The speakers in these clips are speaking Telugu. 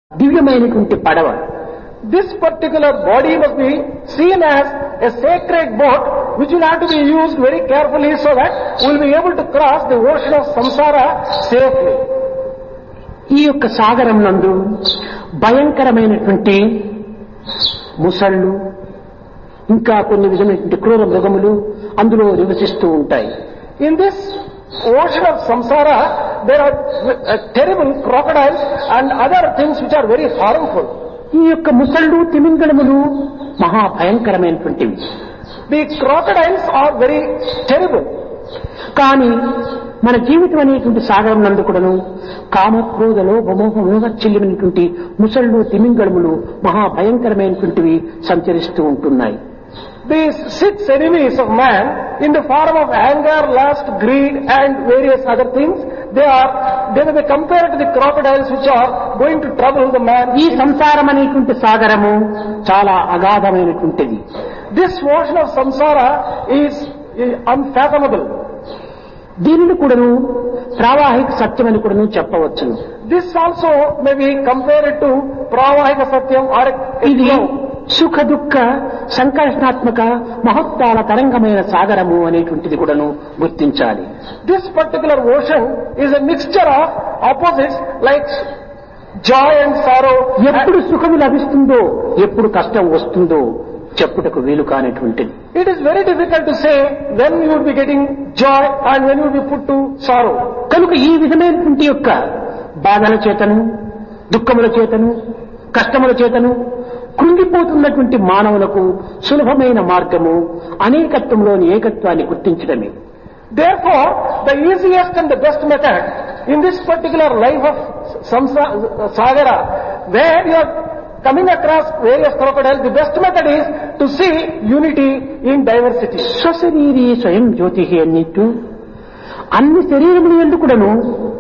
దివ్యమైనటువంటి పడవ This particular body must be seen as a sacred boat which will have to be used very carefully so that we'll be able to cross the ocean of samsara safely. ఈ యొక్క సాగరం నందు భయంకరమైనటువంటి ముసళ్ళు ఇంకా కొన్ని విధమైనటువంటి క్రూర మృగములు అందులో నివసిస్తూ ఉంటాయి In this ocean of samsara, there are uh, terrible crocodiles and other things which are very harmful. ఈ యొక్క ముసళ్ళు తిమింగళములు మహా భయంకరమైనటువంటివి The crocodiles are very terrible. కానీ మన జీవితం అనేటువంటి సాగరం నందు కూడాను కామక్రోధలో బమోహములుగా చెల్లినటువంటి ముసళ్ళు తిమింగళములు మహా భయంకరమైనటువంటివి సంచరిస్తూ ఉంటున్నాయి These six enemies of man in the form of anger, lust, greed and various other things, they are, they will be compared to the crocodiles which are going to trouble the man. ఈ సంసారం అనేటువంటి సాగరము చాలా అగాధమైనటువంటిది This ocean of samsara is, is unfathomable. దీనిని కూడాను ప్రావాహిక సత్యమని కూడాను చెప్పవచ్చును This also may be compared to pravahika satyam or a, a ఇది flow. సుఖ దుఃఖ సంకర్షణాత్మక మహత్వాల తరంగమైన సాగరము అనేటువంటిది కూడాను గుర్తించాలి This particular ocean is a mixture of opposites like joy and sorrow. ఎప్పుడు సుఖము లభిస్తుందో ఎప్పుడు కష్టం వస్తుందో చెప్పుటకు వీలు కానటువంటిది It is very difficult to say when you would be getting joy and when you would be put to sorrow. కనుక ఈ విధమైనటువంటి యొక్క బాధల చేతను దుఃఖముల చేతను కష్టముల చేతను కృంగిపోతున్నటువంటి మానవులకు సులభమైన మార్గము అనేకత్వంలోని ఏకత్వాన్ని గుర్తించడమే Therefore, the easiest and the best method in this particular life of samsa, sagara, where you are coming across various crocodiles, the best method is to see unity in diversity. స్వశరీరీ స్వయం జ్యోతి అన్నిట్టు అన్ని శరీరములు ఎందుకుడను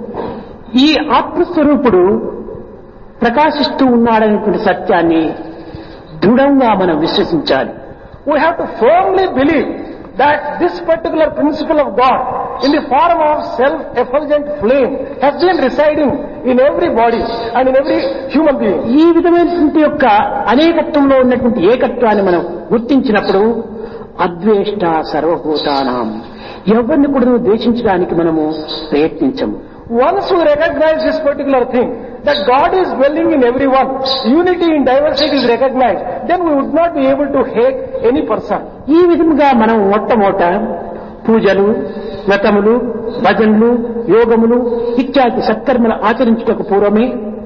ఈ ఆత్మస్వరూపుడు ప్రకాశిస్తూ ఉన్నాడనేటువంటి సత్యాన్ని దృఢంగా మనం విశ్వసించాలి We have to firmly believe that this particular principle of God in the form of self-effulgent flame has been residing in every body and in every human being. ఈ విధమైనటువంటి యొక్క అనేకత్వంలో ఉన్నటువంటి ఏకత్వాన్ని మనం గుర్తించినప్పుడు అద్వేష్ట సర్వభూతానాం ఎవరిని కూడా ద్వేషించడానికి మనము ప్రయత్నించము Once we recognize this particular thing, that God is dwelling in everyone, unity in diversity is recognized, then we would not be able to hate any person. ఈ విధముగా మనం మొట్టమొదట పూజలు వ్రతములు భజనలు యోగములు ఇత్యాది సత్కర్మలు ఆచరించుటకు పూర్వమే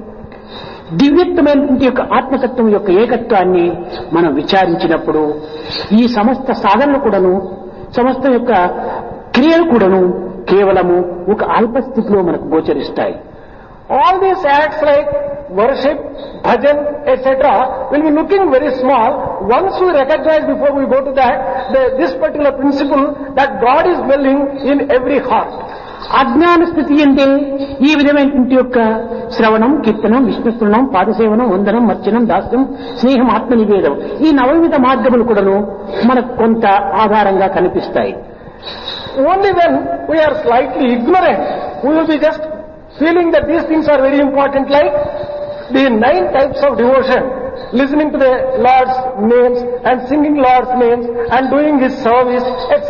దివ్యత్వమైనటువంటి యొక్క ఆత్మతత్వం యొక్క ఏకత్వాన్ని మనం విచారించినప్పుడు ఈ సమస్త సాధనలు కూడాను సమస్త యొక్క క్రియలు కూడాను కేవలము ఒక అల్పస్థితిలో మనకు గోచరిస్తాయి All these acts like worship, bhajan, etc. will be looking very small once we recognize before we go to that, the, this particular principle that God is dwelling in every heart. అజ్ఞాన స్థితి అంటే ఈ విధమైనటువంటి యొక్క శ్రవణం కీర్తనం విష్ణుస్మరణం పాదసేవనం వందనం మర్చనం దాస్యం స్నేహం ఆత్మ నివేదం ఈ నవవిధ మార్గములు కూడాను మనకు కొంత ఆధారంగా కనిపిస్తాయి Only when we are slightly ignorant, we will be just feeling that these things are very important like the nine types of devotion, listening to the Lord's names and singing Lord's names and doing His service, etc.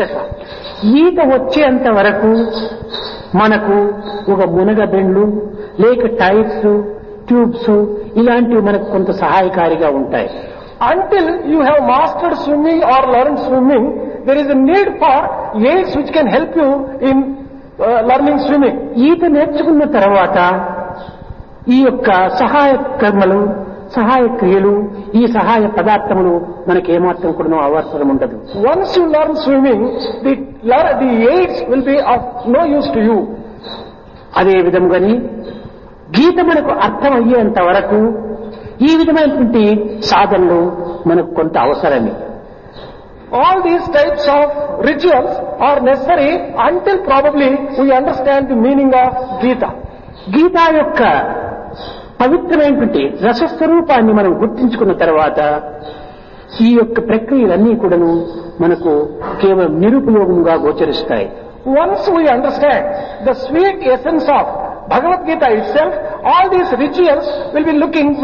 ఈత వచ్చేంత వరకు మనకు ఒక మునగబెండ్లు లేక టైర్స్ ట్యూబ్స్ ఇలాంటివి మనకు కొంత సహాయకారిగా ఉంటాయి Until you have mastered swimming or learned swimming, there is a need for aids which can help you in uh, learning swimming. ఈత నేర్చుకున్న తర్వాత ఈ యొక్క సహాయ కర్మలు సహాయ క్రియలు ఈ సహాయ పదార్థములు మనకి ఏమాత్రం కూడా అవసరం ఉండదు Once you learn swimming, the, lear- the aids will be of no use to you. అదే విధముగాని గీత మనకు అర్థం అయ్యేంత వరకు ఈ విధమైనటువంటి సాధనలు మనకు కొంత అవసరమే All these types of rituals are necessary until probably we understand the meaning of Gita. గీత యొక్క పవిత్రమైనటువంటి రసస్వరూపాన్ని మనం గుర్తించుకున్న తర్వాత ఈ యొక్క ప్రక్రియలన్నీ కూడాను మనకు కేవలం నిరుపయోగంగా గోచరిస్తాయి Once we understand the sweet essence of Bhagavad Gita itself, all these rituals will be looking